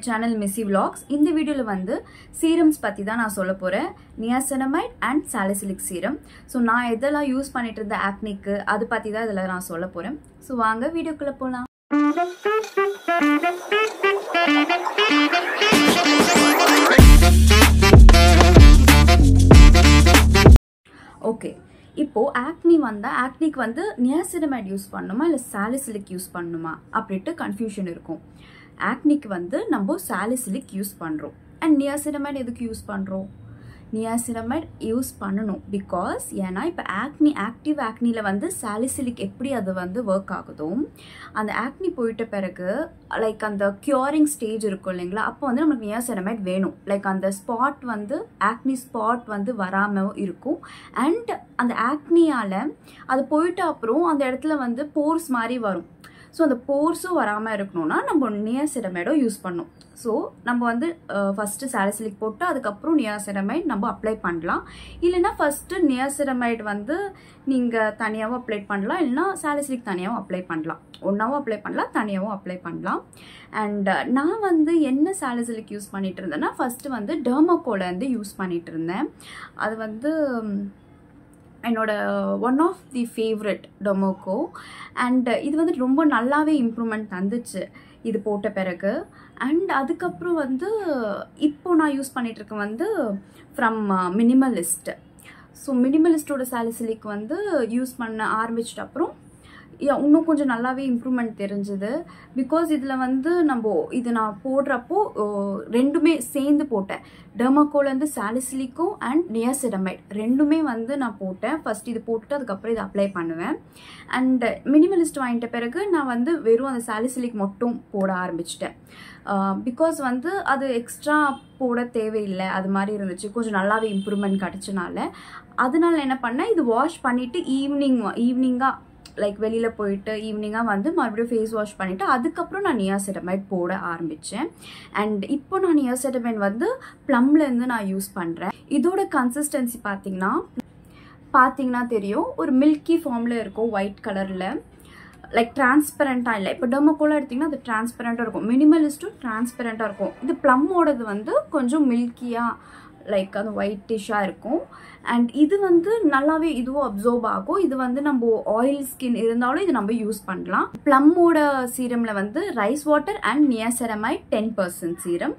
channel மிஸ்ஸி vlogs இந்த வீடியோவில் வந்து சீரம்ஸ் பற்றி தான் நான் சொல்ல போகிறேன் niacinamide and salicylic serum so நான் எதெல்லாம் யூஸ் பண்ணிட்டு இருந்த ஆக்னிக்கு அது பற்றி தான் இதில் நான் சொல்ல போகிறேன் ஸோ வாங்க வீடியோக்குள்ளே போகலாம் ஓகே இப்போது ஆக்னி வந்தால் ஆக்னிக்கு வந்து நியாசினமைட் யூஸ் பண்ணணுமா இல்லை சாலிசிலிக் யூஸ் பண்ணணுமா அப்படின்ட்டு கன்ஃபியூஷன் இருக்கும் ஆக்னிக்கு வந்து நம்ம சாலிசிலிக் யூஸ் பண்ணுறோம் அண்ட் நியாசினமைட் எதுக்கு யூஸ் பண்ணுறோம் நியாசினமைட் யூஸ் பண்ணணும் பிகாஸ் ஏன்னா இப்போ ஆக்னி ஆக்டிவ் ஆக்னியில் வந்து சாலிசிலிக் எப்படி அது வந்து ஒர்க் ஆகுதோ அந்த ஆக்னி போயிட்ட பிறகு லைக் அந்த க்யூரிங் ஸ்டேஜ் இருக்கும் இல்லைங்களா அப்போ வந்து நமக்கு நியாசினமைட் வேணும் லைக் அந்த ஸ்பாட் வந்து ஆக்னி ஸ்பாட் வந்து வராமல் இருக்கும் அண்ட் அந்த ஆக்னியால் அது போயிட்ட அப்புறம் அந்த இடத்துல வந்து போர்ஸ் மாதிரி வரும் ஸோ அந்த போர்ஸும் வராமல் இருக்கணும்னா நம்ம நியாசிரமைடோ யூஸ் பண்ணணும் ஸோ நம்ம வந்து ஃபஸ்ட்டு சாலிசிலிக் போட்டு அதுக்கப்புறம் நியாசிரமைட் நம்ம அப்ளை பண்ணலாம் இல்லைன்னா ஃபஸ்ட்டு நியாசிரமைட் வந்து நீங்கள் தனியாகவும் அப்ளை பண்ணலாம் இல்லைன்னா சாலிசிலிக் தனியாகவும் அப்ளை பண்ணலாம் ஒன்றாவும் அப்ளை பண்ணலாம் தனியாகவும் அப்ளை பண்ணலாம் அண்ட் நான் வந்து என்ன சாலிசிலிக் யூஸ் பண்ணிட்டு இருந்தேன்னா ஃபஸ்ட்டு வந்து டெர்மோகோலேருந்து யூஸ் பண்ணிட்டு இருந்தேன் அது வந்து என்னோட one of the favourite Dermaco and இது வந்து ரொம்ப நல்லாவே இம்ப்ரூவ்மெண்ட் தந்துச்சு இது போட்ட பிறகு அண்ட் அதுக்கப்புறம் வந்து இப்போ நான் யூஸ் பண்ணிகிட்ருக்கேன் வந்து ஃப்ரம் மினிமலிஸ்ட் ஸோ மினிமலிஸ்டோட சாலிசிலிக் வந்து யூஸ் பண்ண ஆரம்பிச்சிட்ட அப்புறம் இன்னும் கொஞ்சம் நல்லாவே இம்ப்ரூவ்மெண்ட் தெரிஞ்சுது பிகாஸ் இதில் வந்து நம்ம இது நான் போடுறப்போ ரெண்டுமே சேர்ந்து போட்டேன் டெர்மோகோலேருந்து சாலிசிலிக்கும் அண்ட் நியாசிடமைட் ரெண்டுமே வந்து நான் போட்டேன் ஃபஸ்ட் இது போட்டுட்டு அதுக்கப்புறம் இதை அப்ளை பண்ணுவேன் அண்ட் மினிமலிஸ்ட் வாங்கிட்ட பிறகு நான் வந்து வெறும் அந்த சாலிசிலிக் மட்டும் போட ஆரம்பிச்சிட்டேன் பிகாஸ் வந்து அது எக்ஸ்ட்ரா போட தேவையில்லை அது மாதிரி இருந்துச்சு கொஞ்சம் நல்லாவே இம்ப்ரூவ்மெண்ட் கிடச்சனால அதனால என்ன பண்ணேன் இது வாஷ் பண்ணிவிட்டு ஈவினிங் ஈவினிங்காக லைக் வெளியில் போயிட்டு ஈவினிங்காக வந்து மறுபடியும் ஃபேஸ் வாஷ் பண்ணிவிட்டு அதுக்கப்புறம் நான் நியாசெட்டமைட் போட ஆரம்பித்தேன் அண்ட் இப்போ நான் நியாசெட்டமைட் வந்து ப்ளம்லேருந்து நான் யூஸ் பண்ணுறேன் இதோட கன்சிஸ்டன்சி பார்த்தீங்கன்னா பார்த்தீங்கன்னா தெரியும் ஒரு மில்கி ஃபார்மில் இருக்கும் ஒயிட் கலரில் லைக் டிரான்ஸ்பரண்ட்டாக இல்லை இப்போ டெர்மோகோலாக எடுத்திங்கன்னா அது டிரான்ஸ்பரண்ட்டாக இருக்கும் மினிமலிஸ்ட்டும் டிரான்ஸ்பரண்ட்டாக இருக்கும் இது ப்ளம்மோடது வந்து கொஞ்சம் மில்கியாக லைக் அந்த ஒயிட்டிஷாக இருக்கும் அண்ட் இது வந்து நல்லாவே இதுவும் அப்சர்வ் ஆகும் இது வந்து நம்ம ஆயில் ஸ்கின் இருந்தாலும் இது நம்ம யூஸ் பண்ணலாம் ப்ளம்மோட சீரமில் வந்து rice water and niacinamide ten percent serum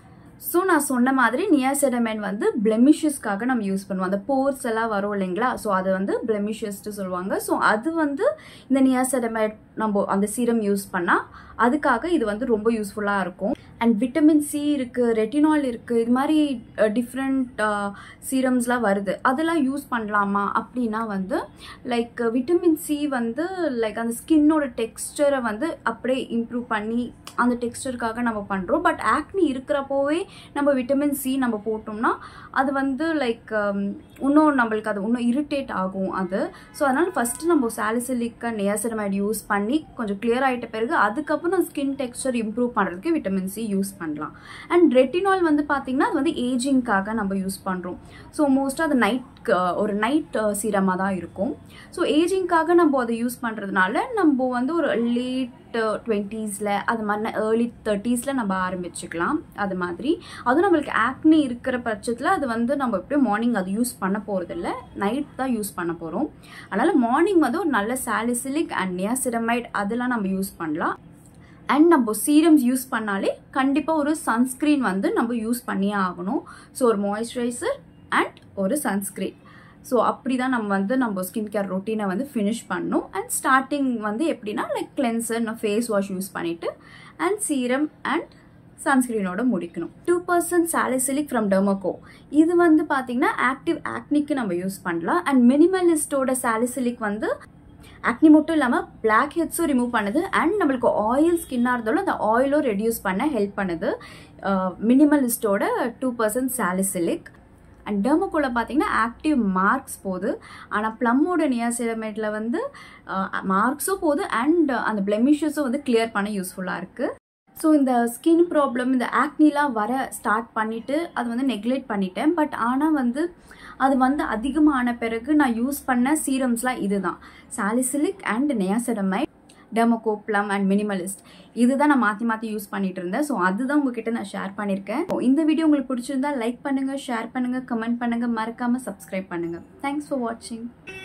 so நான் சொன்ன மாதிரி நியாசெடமைன் வந்து பிளெமிஷஸ்க்காக நம்ம யூஸ் பண்ணுவோம் அந்த போர்ஸ் எல்லாம் வரும் இல்லைங்களா ஸோ அது வந்து பிளெமிஷஸ்ட்டு சொல்லுவாங்க ஸோ அது வந்து இந்த நியாசெடமைட் நம்ம அந்த சீரம் யூஸ் பண்ணால் அதுக்காக இது வந்து ரொம்ப யூஸ்ஃபுல்லாக இருக்கும் அண்ட் விட்டமின் சி இருக்குது ரெட்டினால் இருக்குது இது மாதிரி டிஃப்ரெண்ட் சீரம்ஸ்லாம் வருது அதெல்லாம் யூஸ் பண்ணலாமா அப்படின்னா வந்து லைக் விட்டமின் சி வந்து லைக் அந்த ஸ்கின்னோட டெக்ஸ்டரை வந்து அப்படியே இம்ப்ரூவ் பண்ணி அந்த டெக்ஸ்டருக்காக நம்ம பண்ணுறோம் பட் ஆக்னி இருக்கிறப்போவே நம்ம விட்டமின் சி நம்ம போட்டோம்னா அது வந்து லைக் இன்னும் நம்மளுக்கு அது இன்னும் இரிட்டேட் ஆகும் அது ஸோ அதனால் ஃபஸ்ட்டு நம்ம சாலிசிலிக்க நியாசரமைட் யூஸ் பண்ணி கொஞ்சம் கிளியர் ஆகிட்ட பிறகு அதுக்கப்புறம் ஸ்கின் டெக்ஸ்டர் இம்ப்ரூவ் பண்ணுறதுக்கு விட்டமின் சி யூஸ் பண்ணலாம் அண்ட் ரெட்டினால் வந்து பார்த்திங்கன்னா அது வந்து ஏஜிங்க்காக நம்ம யூஸ் பண்ணுறோம் ஸோ மோஸ்ட்டாக அது நைட் ஒரு நைட் சீரமாக தான் இருக்கும் ஸோ ஏஜிங்க்காக நம்ம அதை யூஸ் பண்ணுறதுனால நம்ம வந்து ஒரு லேட் டுவெண்ட்டீஸில் அது மாதிரி ஏர்லி தேர்ட்டீஸில் நம்ம ஆரம்பிச்சுக்கலாம் அது மாதிரி அதுவும் நம்மளுக்கு ஆக்னி இருக்கிற பட்சத்தில் அது வந்து நம்ம எப்படியும் மார்னிங் அது யூஸ் பண்ண போகிறதில்ல நைட் தான் யூஸ் பண்ண போகிறோம் அதனால் மார்னிங் வந்து ஒரு நல்ல சாலிசிலிக் அண்ட் நியாசிரமைட் அதெல்லாம் நம்ம யூஸ் பண்ணலாம் அண்ட் நம்ம சீரம்ஸ் யூஸ் பண்ணாலே கண்டிப்பாக ஒரு சன்ஸ்க்ரீன் வந்து நம்ம யூஸ் பண்ணியே ஆகணும் ஸோ ஒரு மாய்ஸ்சரைசர் அண்ட் ஒரு சன்ஸ்க்ரீன் ஸோ அப்படி தான் நம்ம வந்து நம்ம ஸ்கின் கேர் ரொட்டீனை வந்து ஃபினிஷ் பண்ணணும் அண்ட் ஸ்டார்டிங் வந்து எப்படின்னா லைக் கிளென்சர் நான் ஃபேஸ் வாஷ் யூஸ் பண்ணிவிட்டு அண்ட் சீரம் அண்ட் சன்ஸ்க்ரீனோட முடிக்கணும் two percent salicylic from Dermaco இது வந்து பார்த்தீங்கன்னா ஆக்டிவ் ஆக்னிக்கு நம்ம யூஸ் பண்ணலாம் அண்ட் மினிமலிஸ்டோட சாலிசிலிக் வந்து ஆக்னி மட்டும் இல்லாமல் பிளாக் ஹெட்ஸும் ரிமூவ் பண்ணுது அண்ட் நம்மளுக்கு ஆயில் ஸ்கின்னாக இருந்தாலும் அந்த ஆயிலும் ரெடியூஸ் பண்ண ஹெல்ப் பண்ணுது மினிமலிஸ்டோட டூ பர்சன்ட் சாலிசிலிக் அண்ட் டெர்மோகோல பார்த்தீங்கன்னா ஆக்டிவ் மார்க்ஸ் போகுது ஆனால் ப்ளம்மோட நியாசிரமேட்டில் வந்து மார்க்ஸும் போகுது அண்ட் அந்த பிளெமிஷஸும் வந்து கிளியர் பண்ண யூஸ்ஃபுல்லாக இருக்குது ஸோ இந்த ஸ்கின் ப்ராப்ளம் இந்த ஆக்னிலாம் வர ஸ்டார்ட் பண்ணிவிட்டு அது வந்து நெக்லெக்ட் பண்ணிட்டேன் பட் ஆனால் வந்து அது வந்து அதிகமான பிறகு நான் யூஸ் பண்ண சீரம்ஸ்லாம் இதுதான் salicylic and niacinamide Dermaco plum and minimalist இதுதான் நான் மாற்றி மாற்றி யூஸ் பண்ணிட்டு இருந்தேன் ஸோ அதுதான் உங்ககிட்ட நான் ஷேர் பண்ணியிருக்கேன் So, இந்த வீடியோ உங்களுக்கு பிடிச்சிருந்தா லைக் பண்ணுங்கள் ஷேர் பண்ணுங்கள் கமெண்ட் பண்ணுங்கள் மறக்காமல் சப்ஸ்கிரைப் பண்ணுங்கள் தேங்க்ஸ் ஃபார் வாட்சிங்